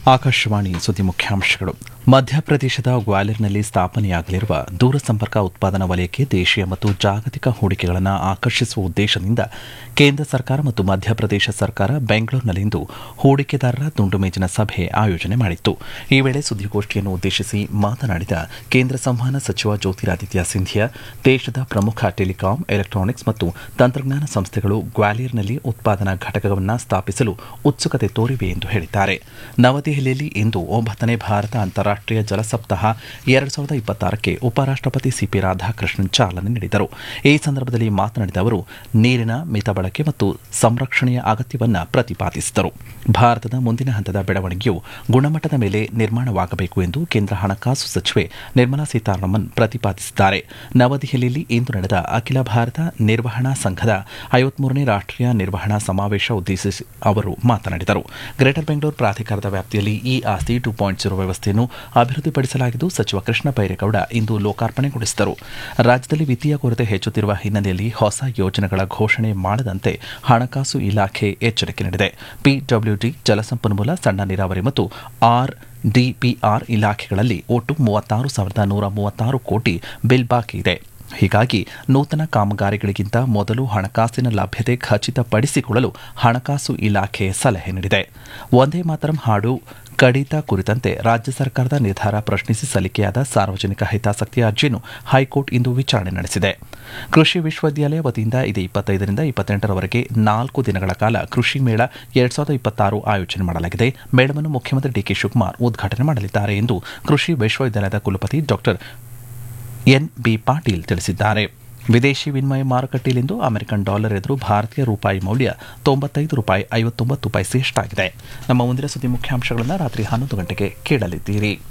ಆಕಾಶವಾಣಿ ಸುದ್ದಿ ಮುಖ್ಯಾಂಶಗಳು ಮಧ್ಯಪ್ರದೇಶದ ಗ್ವಾಲಿಯರ್ನಲ್ಲಿ ಸ್ಥಾಪನೆಯಾಗಲಿರುವ ದೂರಸಂಪರ್ಕ ಉತ್ಪಾದನಾ ವಲಯಕ್ಕೆ ದೇಶೀಯ ಮತ್ತು ಜಾಗತಿಕ ಹೂಡಿಕೆಗಳನ್ನು ಆಕರ್ಷಿಸುವ ಉದ್ದೇಶದಿಂದ ಕೇಂದ್ರ ಸರ್ಕಾರ ಮತ್ತು ಮಧ್ಯಪ್ರದೇಶ ಸರ್ಕಾರ ಬೆಂಗಳೂರಿನಲ್ಲಿಂದು ಹೂಡಿಕೆದಾರರ ದುಂಡು ಮೇಜಿನ ಸಭೆ ಆಯೋಜನೆ ಮಾಡಿತ್ತು ಈ ವೇಳೆ ಸುದ್ದಿಗೋಷ್ಠಿಯನ್ನು ಉದ್ದೇಶಿಸಿ ಮಾತನಾಡಿದ ಕೇಂದ್ರ ಸಂವಹನ ಸಚಿವ ಜ್ಯೋತಿರಾದಿತ್ಯ ಸಿಂಧಿಯಾ ದೇಶದ ಪ್ರಮುಖ ಟೆಲಿಕಾಂ ಎಲೆಕ್ಟ್ರಾನಿಕ್ಸ್ ಮತ್ತು ತಂತ್ರಜ್ಞಾನ ಸಂಸ್ಥೆಗಳು ಗ್ವಾಲಿಯರ್ನಲ್ಲಿ ಉತ್ಪಾದನಾ ಘಟಕವನ್ನು ಸ್ಥಾಪಿಸಲು ಉತ್ಸುಕತೆ ತೋರಿವೆ ಎಂದು ಹೇಳಿದ್ದಾರೆ ನವದೆಹಲಿಯಲ್ಲಿ ಇಂದು ಒಂಬತ್ತನೇ ಭಾರತ ಅಂತಾರಾಷ್ಟೀಯ ಜಲ ಸಪ್ತಾಹ ಎರಡು ಸಾವಿರದ ಇಪ್ಪತ್ತಾರಕ್ಕೆ ಉಪರಾಷ್ಟಪತಿ ಸಿಪಿ ರಾಧಾಕೃಷ್ಣನ್ ಚಾಲನೆ ನೀಡಿದರು ಈ ಸಂದರ್ಭದಲ್ಲಿ ಮಾತನಾಡಿದ ಅವರು ನೀರಿನ ಮಿತ ಬಳಕೆ ಮತ್ತು ಸಂರಕ್ಷಣೆಯ ಅಗತ್ಯವನ್ನು ಪ್ರತಿಪಾದಿಸಿದರು ಭಾರತದ ಮುಂದಿನ ಹಂತದ ಬೆಳವಣಿಗೆಯು ಗುಣಮಟ್ಟದ ಮೇಲೆ ನಿರ್ಮಾಣವಾಗಬೇಕು ಎಂದು ಕೇಂದ್ರ ಹಣಕಾಸು ಸಚಿವೆ ನಿರ್ಮಲಾ ಸೀತಾರಾಮನ್ ಪ್ರತಿಪಾದಿಸಿದ್ದಾರೆ ನವದೆಹಲಿಯಲ್ಲಿ ಇಂದು ನಡೆದ ಅಖಿಲ ಭಾರತ ನಿರ್ವಹಣಾ ಸಂಘದ ಐವತ್ಮೂರನೇ ರಾಷ್ಟೀಯ ನಿರ್ವಹಣಾ ಸಮಾವೇಶ ಉದ್ದೇಶಿಸಿ ಅವರು ಮಾತನಾಡಿದರು ಗ್ರೇಟರ್ ಬೆಂಗಳೂರು ಪ್ರಾಧಿಕಾರದ ವ್ಯಾಪ್ತಿಯಲ್ಲಿ ಇ ಆಸ್ತಿ ಟು ಪಾಯಿಂಟ್ ಜೀರೋ ವ್ಯವಸ್ಥೆಯನ್ನು ಅಭಿವೃದ್ಧಿಪಡಿಸಲಾಗಿದ್ದು ಸಚಿವ ಕೃಷ್ಣ ಬೈರೇಗೌಡ ಇಂದು ಲೋಕಾರ್ಪಣೆಗೊಳಿಸಿದರು ರಾಜ್ಯದಲ್ಲಿ ವಿತ್ತೀಯ ಕೊರತೆ ಹೆಚ್ಚುತ್ತಿರುವ ಹಿನ್ನೆಲೆಯಲ್ಲಿ ಹೊಸ ಯೋಜನೆಗಳ ಘೋಷಣೆ ಮಾಡದಂತೆ ಹಣಕಾಸು ಇಲಾಖೆ ಎಚ್ಚರಿಕೆ ನೀಡಿದೆ ಪಿಡಬ್ಲ್ಯೂಡಿ ಜಲಸಂಪನ್ಮೂಲ ಸಣ್ಣ ನೀರಾವರಿ ಮತ್ತು ಆರ್ ಡಿಪಿಆರ್ ಇಲಾಖೆಗಳಲ್ಲಿ ಒಟ್ಟು ಮೂವತ್ತಾರು ಸಾವಿರದ ನೂರ ಮೂವತ್ತಾರು ಕೋಟಿ ಬಿಲ್ ಬಾಕಿ ಇದೆ ಹೀಗಾಗಿ ನೂತನ ಕಾಮಗಾರಿಗಳಿಗಿಂತ ಮೊದಲು ಹಣಕಾಸಿನ ಲಭ್ಯತೆ ಖಚಿತಪಡಿಸಿಕೊಳ್ಳಲು ಹಣಕಾಸು ಇಲಾಖೆ ಸಲಹೆ ನೀಡಿದೆ ಒಂದೇ ಮಾತರಂ ಹಾಡು ಕಡಿತ ಕುರಿತಂತೆ ರಾಜ್ಯ ಸರ್ಕಾರದ ನಿರ್ಧಾರ ಪ್ರಶ್ನಿಸಿ ಸಲ್ಲಿಕೆಯಾದ ಸಾರ್ವಜನಿಕ ಹಿತಾಸಕ್ತಿ ಅರ್ಜಿಯನ್ನು ಹೈಕೋರ್ಟ್ ಇಂದು ವಿಚಾರಣೆ ನಡೆಸಿದೆ ಕೃಷಿ ವಿಶ್ವವಿದ್ಯಾಲಯ ವತಿಯಿಂದ ಇದೇ ಇಪ್ಪತ್ತೈದರಿಂದ ಇಪ್ಪತ್ತೆಂಟರವರೆಗೆ ನಾಲ್ಕು ದಿನಗಳ ಕಾಲ ಕೃಷಿ ಮೇಳ ಎರಡ್ ಸಾವಿರದ ಇಪ್ಪತ್ತಾರು ಆಯೋಜನೆ ಮಾಡಲಾಗಿದೆ ಮೇಳವನ್ನು ಮುಖ್ಯಮಂತ್ರಿ ಡಿಕೆ ಶಿವಕುಮಾರ್ ಉದ್ಘಾಟನೆ ಮಾಡಲಿದ್ದಾರೆ ಎಂದು ಕೃಷಿ ವಿಶ್ವವಿದ್ಯಾಲಯದ ಕುಲಪತಿ ಡಾಕ್ಟರ್ ಎನ್ ಬಿ ಪಾಟೀಲ್ ತಿಳಿಸಿದ್ದಾರೆ ವಿದೇಶಿ ವಿನಿಮಯ ಮಾರುಕಟ್ಟೆಯಲ್ಲಿಂದು ಅಮೆರಿಕನ್ ಡಾಲರ್ ಎದುರು ಭಾರತೀಯ ರೂಪಾಯಿ ಮೌಲ್ಯ ತೊಂಬತ್ತೈದು ರೂಪಾಯಿ ಐವತ್ತೊಂಬತ್ತು ಪೈಸೆ ಎಷ್ಟಾಗಿದೆ ನಮ್ಮ ಮುಂದಿನ ಸುದ್ದಿ ಮುಖ್ಯಾಂಶಗಳನ್ನು ರಾತ್ರಿ ಹನ್ನೊಂದು ಗಂಟೆಗೆ ಕೇಳಲಿದ್ದೀರಿ